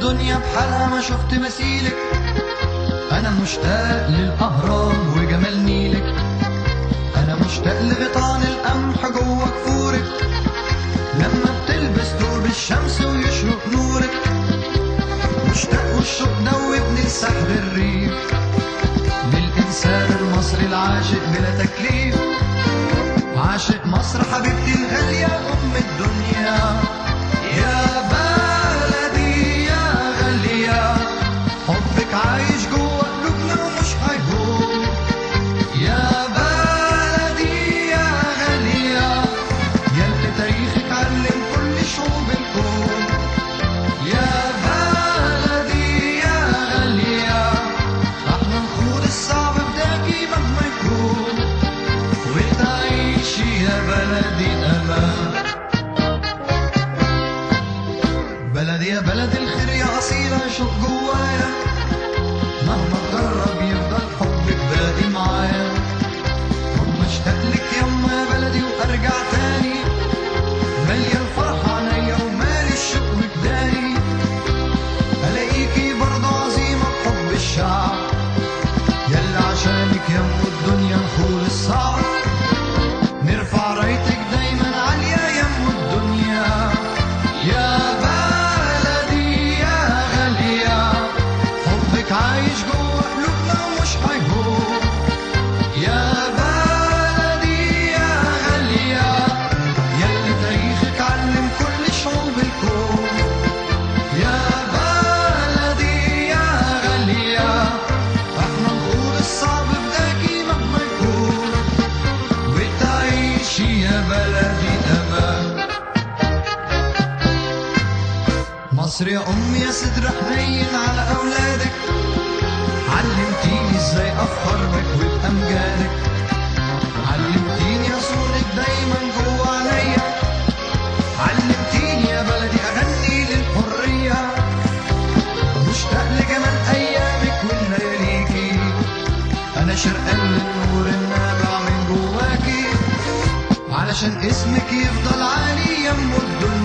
الدنيا بحالها ما شفت مثيلك أنا مشتاق للأهرام وجمال نيلك أنا مشتاق لغيطان القمح جوه كفورك لما بتلبس ثوب الشمس ويشرق نورك مشتاق والشوق دوبني لسحر الريف للإنسان المصري العاشق بلا تكليف عاشق مصر حبيبتي الغالية أم الدنيا يا بلدي يا غالية حبك عايش جوه قلوبنا ومش هيهون يا بلدي يا غالية يلي تاريخك علم كل شعوب الكون يا بلدي يا غالية احنا نخوض الصعب بداكي مهما يكون وتعيشي يا بلدي امان بلدي يا بلد الخير يا أصيلة شوق جوايا مهما تقرب يفضل حبك باقي معايا وما اشتاق لك يما يا بلدي وارجع تاني مليان فرحة عينيا ومالي الشوق وجداني الاقيكي برضه عظيمة بحب الشعب يلا عشانك يم الدنيا نخول الصعب نرفع رايتك دايما عالية يم الدنيا يا بلدي يا غالية حبك عايش جوه قلوبنا ومش هيهون يا بلدي يا غالية يلي تاريخك علم كل شعوب الكون يا بلدي يا غالية احنا نخوض الصعب بداكي مهما يكون وتعيشي يا بلدي امان مصر يا أمي يا صدر حنين على أولادك علمتيني ازاي أفخر بك وبأمجادك علمتيني أصونك دايما جوا عينيا علمتيني يا بلدي أغني للحرية مشتاق لجمال أيامك ولياليكي أنا شرقان للنور النابع من جواكي علشان اسمك يفضل عالي يم الدنيا